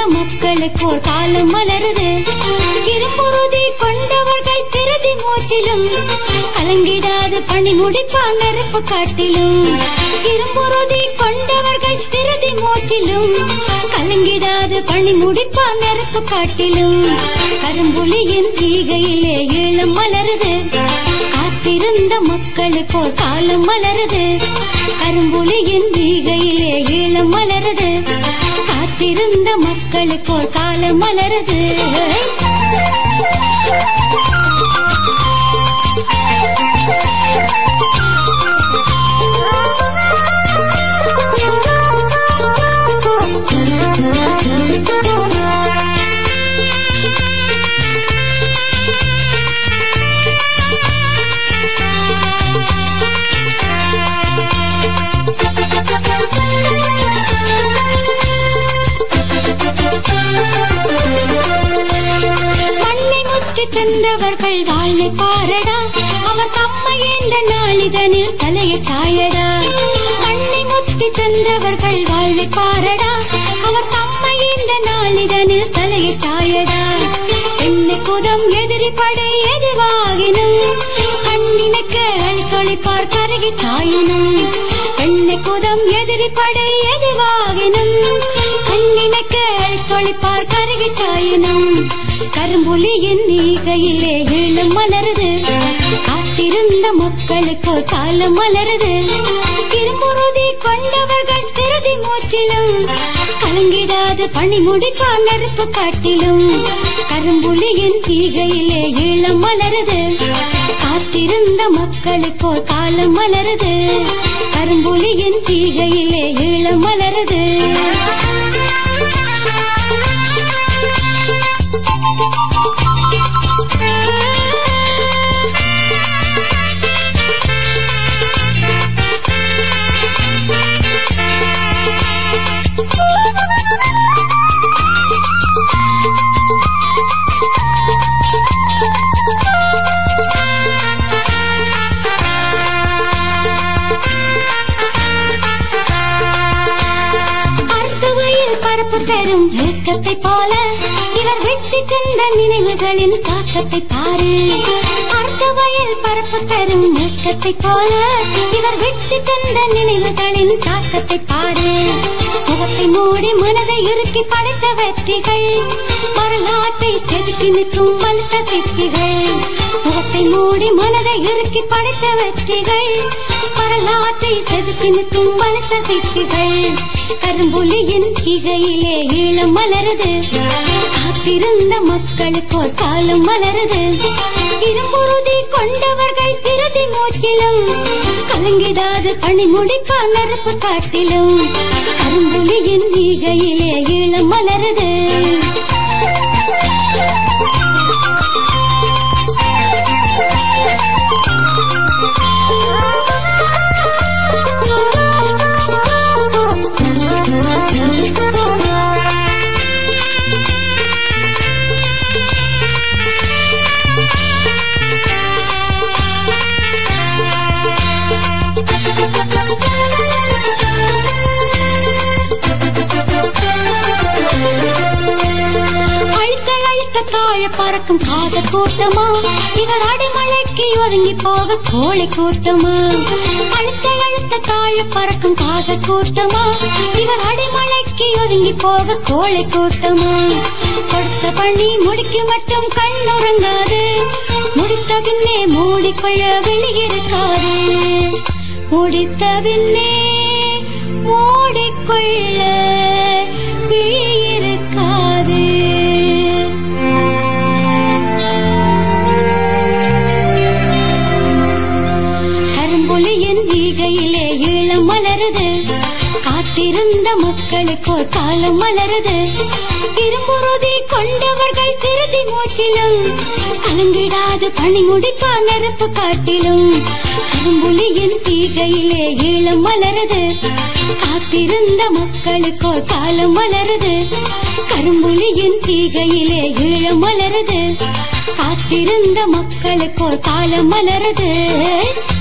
மக்களுக்கு ஒரு காலம் மலருது இரும்புறுதி கொண்டவர்கள் திருதி மூச்சிலும் கலங்கிடாது பணி முடிப்பான் நெருப்பு காட்டிலும் இரும்புறுதி கொண்டவர்கள் திருதி மூச்சிலும் கலங்கிடாது பணி முடிப்பான் நெருப்பு காட்டிலும் கரும்புலியின் ஈகையிலே ஈழம் மலருது காத்திருந்த மக்களுக்கு ஒரு காலம் மலருது கரும்புலியின் ஈகையிலே ஈழம் மலருது காத்திருந்த மக்களுக்கு ஒரு காலம் மலருது மண்ணை முற்றி சென்றவர்கள் வாழ்வை பாரடா அவர் தம்மை என்ற நாளிதனில் தலையை சாயடா மண்ணை முற்றி சென்றவர்கள் வாழ்வை பாரடா அவர் தம்மை என்ற நாளிதனில் தலையை சாயடா என்னை குதம் எதிரி படை எதுவாகினும் கண்ணினைக்க அழித்தொழிப்பார் கருகி சாயினும் என்னை குதம் எதிரி படை எதுவாகினும் கண்ணினைக்க அழித்தொழிப்பார் கருகி சாயினும் கரும்புலியின் ஈகையிலே ஈழம் மலருது காத்திருந்த மக்களுக்கு காலம் மலருது இரும்புறுதி கொண்டவர்கள் திருதி மூச்சிலும் கலங்கிடாது பணி முடிப்பான் நெருப்பு காட்டிலும் கரும்புலியின் ஈகையிலே ஈழம் மலருது காத்திருந்த மக்களுக்கு காலம் மலருது கரும்புலியின் ஈகையிலே ஈழம் மலருது அறுசுவையில் பரப்பு தரும் ஏக்கத்தை போல இவர் வெற்றி சென்ற நினைவுகளின் தாக்கத்தை பாரு அறுசுவையில் பரப்பு தரும் ஏக்கத்தை போல இவர் வெற்றி சென்ற நினைவுகளின் தாக்கத்தை பாரு முகத்தை மூடி மனதை இறுக்கி படைத்த வெற்றிகள் வரலாற்றை செதுக்கி நிற்கும் வலுத்த சிற்பிகள் முகத்தை மூடி மனதை இறுக்கி படைத்த வெற்றிகள் வரலாற்றை செதுக்கி நிற்கும் வலுத்த சிற்பிகள் கரும்புலியின் இகையிலே ஈழம் மலருது காத்திருந்த மக்களுக்கு ஒரு காலம் மலருது இரும்புறுதி கொண்டவர்கள் திருதி மூச்சிலும் கலங்கிடாது பணி முடிப்பான் நெருப்பு காட்டிலும் கரும்புலியின் ஈகையிலே ஈழம் மலருது அழுத்த அழுத்த தாழ பறக்கும் காத கூட்டமா இவர் அடிமலைக்கு ஒதுங்கி போக கோழி கூட்டமா அழுத்த அழுத்த தாழ பறக்கும் காத கூட்டமா இவர் அடிமலைக்கு ஒதுங்கி போக கோழி கூட்டமா கொடுத்த பணி முடிக்க மட்டும் கண்ணுறங்காது முடித்த பின்னே மூடிக்கொள்ள வெளியிருக்காது முடித்த பின்னே மூடிக்கொள்ள விழியிருக்காது கரும்புலியின் ஈகையிலே ஈழம் மலருது காத்திருந்த மக்களுக்கு ஒரு காலம் மலருது இரும்புறுதி கொண்டவர்கள் திருதி மூச்சிலும் கலங்கிடாது பணி முடிப்பான் நெருப்பு காட்டிலும் கரும்புலியின் ஈகையிலே ஈழம் மலருது காத்திருந்த மக்களுக்கு ஒரு காலம் மலருது கரும்புலியின் ஈகையிலே ஈழம் மலருது காத்திருந்த மக்களுக்கு ஒரு காலம் மலருது